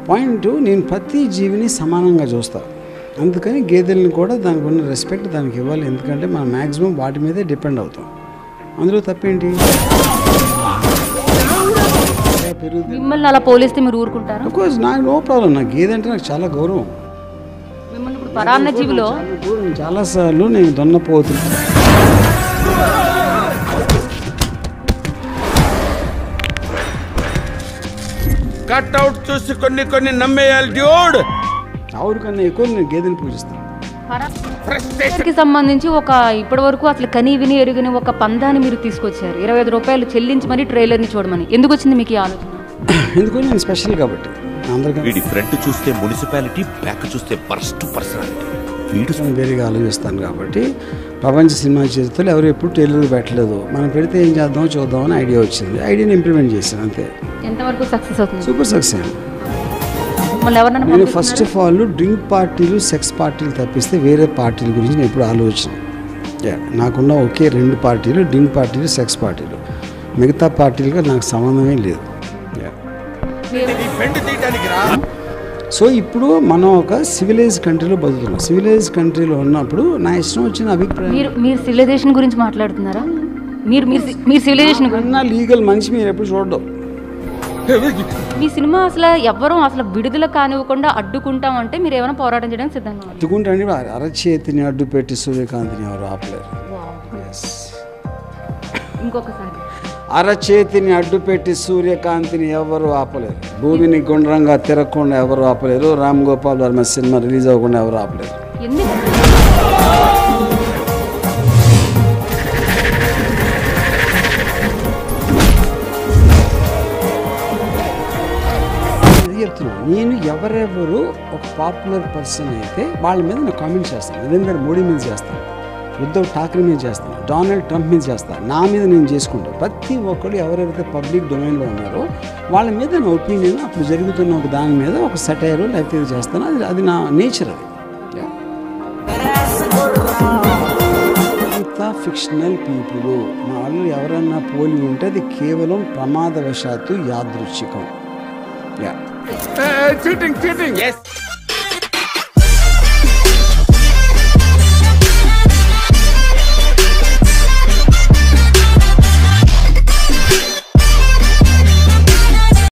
Point నేను ప్రతి జీవిని సమానంగా చూస్తా అందుకని గేదెల్ని కూడా దానికి ఉన్న రెస్పెక్ట్ దానికి ఇవ్వాలి ఎందుకంటే మనం మ్యాక్సిమం వాటి మీదే డిపెండ్ అవుతాం అందులో తప్పేంటి పెరుగుతుంది మిమ్మల్ని అలా పోలిస్తే మీరు ఊరుకుంటారా కోర్స్ నాకు నో ప్రాబ్లం నాకు గేదె అంటే నాకు చాలా గౌరవం మిమ్మల్ని ఇప్పుడు పరాన్న జీవిలో నేను చాలాసార్లు నేను దున్నపోతున్నా కట్అవుట్ చూసి కొన్ని కొన్ని నమ్మేయాలి డ్యూడ్ ఆవురు కన్నా ఎక్కువ నేను గేదెని పూజిస్తాను కి సంబంధించి ఒక ఇప్పటి వరకు అసలు కని విని ఎరుగని ఒక పందాన్ని మీరు తీసుకొచ్చారు ఇరవై ఐదు రూపాయలు చెల్లించి మరీ ట్రైలర్ని చూడమని ఎందుకు వచ్చింది మీకు ఈ ఆలోచన ఎందుకంటే నేను స్పెషల్ కాబట్టి అందరికీ వీడి ఫ్రంట్ చూస్తే మున్సిపాలిటీ బ్యాక్ చూస్తే ఫస్ట్ పర్సనాలిటీ వీడు నేను వేరేగా ఆలోచిస్తాను కాబట్టి ప్రపంచ సినిమా చరిత్రలో ఎవరు ఎప్పుడు టైలర్ పెట్టలేదు మనం పెడితే ఏం చేద్దాం చూద్దామని ఐడియా వచ్చింది ఐడియాని ఇంప్లిమెంట్ చేశాను అంతే ఎంతవరకు సక్సెస్ అవుతుంది సూపర్ సక్సెస్ అయింది మళ్ళీ ఎవరన్నా నేను ఫస్ట్ ఆఫ్ ఆల్ డ్రింక్ పార్టీలు సెక్స్ పార్టీలు తప్పిస్తే వేరే పార్టీల గురించి నేను ఎప్పుడు ఆలోచన యా, నాకున్న ఒకే రెండు పార్టీలు డ్రింక్ పార్టీలు సెక్స్ పార్టీలు మిగతా పార్టీలుగా నాకు సంబంధమే లేదు యా. బెండ్ తీయటానికి రా సో ఇప్పుడు మనం ఒక సివిలైజ్ కంట్రీలో బతుకుతున్నాం సివిలైజ్ కంట్రీలో ఉన్నప్పుడు నా ఇష్టం వచ్చిన అభిప్రాయం మీరు మీరు సివిలైజేషన్ గురించి మాట్లాడుతున్నారా మీరు మీరు సి- మీరు సివిలైజేషన్ గురించి అన్న లీగల్ మనిషి మీరు ఎప్పుడు చూడడం మీ సినిమా అసలు ఎవ్వరూ అసలు విడుదల కానివ్వకుండా అడ్డుకుంటాం అంటే మీరు ఏమైనా పోరాటం చేయడానికి సిద్ధంగా ఉన్నారు అతుకుంటే అరచేతిని అడ్డు పెట్టి సూర్యకాంతిని ఎవరు ఆపలేరు Yes. ఇంకొకసారి అరచేతిని అడ్డుపెట్టి సూర్యకాంతిని ఎవరు ఆపలేరు భూమిని గుండ్రంగా తిరగకుండా ఎవరు ఆపలేరు రామ్ గోపాల్ వర్మ సినిమా రిలీజ్ అవ్వకుండా ఎవరు ఆపలేరు ఎందుకు ఇది చెప్తున్నాను నేను ఎవరెవరు ఒక పాపులర్ పర్సన్ అయితే వాళ్ళ మీద నేను కామెంట్ చేస్తాను నరేంద్ర మోడీ మీద చేస్తాను ఉద్ధవ్ ఠాక్రే మీద చేస్తాను డొనాల్డ్ ట్రంప్ మీద చేస్తాను నా మీద నేను చేసుకుంటాను ప్రతి ఒక్కరు ఎవరెవరైతే పబ్లిక్ డొమైన్లో ఉన్నారో వాళ్ళ మీద నా ఒపీనియన్ అప్పుడు జరుగుతున్న ఒక దాని మీద ఒక సటైర్ లేకపోతే ఇది చేస్తాను అది అది నా నేచర్ అది Yeah. అంతా ఫిక్షనల్ పీపుల్ మా వాళ్ళు ఎవరన్నా పోలి ఉంటే అది కేవలం ప్రమాదవశాత్తు యాదృచ్ఛికం యా చీటింగ్ చీటింగ్ ఎస్